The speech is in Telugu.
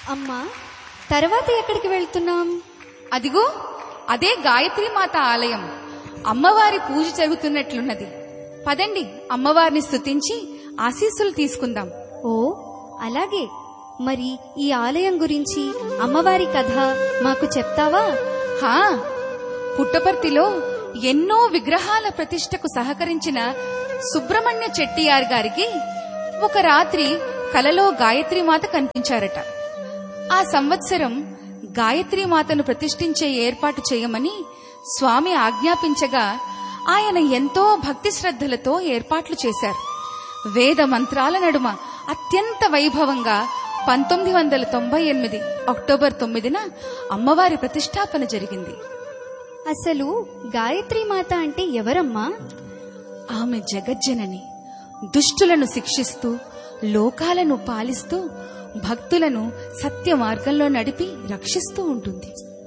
అమ్మా తర్వాత ఎక్కడికి వెళ్తున్నాం అదిగో అదే గాయత్రి మాత ఆలయం అమ్మవారి పూజ జరుగుతున్నట్లున్నది పదండి అమ్మవారిని స్తుతించి ఆశీస్సులు తీసుకుందాం ఓ అలాగే మరి ఈ ఆలయం గురించి అమ్మవారి కథ మాకు చెప్తావా హా పుట్టపర్తిలో ఎన్నో విగ్రహాల ప్రతిష్టకు సహకరించిన సుబ్రహ్మణ్య చెట్టియార్ గారికి ఒక రాత్రి కలలో గాయత్రి మాత కనిపించారట ఆ సంవత్సరం గాయత్రి మాతను ప్రతిష్ఠించే ఏర్పాటు చేయమని స్వామి ఆజ్ఞాపించగా ఆయన ఎంతో భక్తి శ్రద్ధలతో ఏర్పాట్లు చేశారు వేద మంత్రాల నడుమ అత్యంత వైభవంగా పంతొమ్మిది వందల తొంభై ఎనిమిది అక్టోబర్ తొమ్మిదిన అమ్మవారి ప్రతిష్టాపన జరిగింది అసలు గాయత్రి మాత అంటే ఎవరమ్మా ఆమె జగజ్జనని దుష్టులను శిక్షిస్తూ లోకాలను పాలిస్తూ భక్తులను సత్య మార్గంలో నడిపి రక్షిస్తూ ఉంటుంది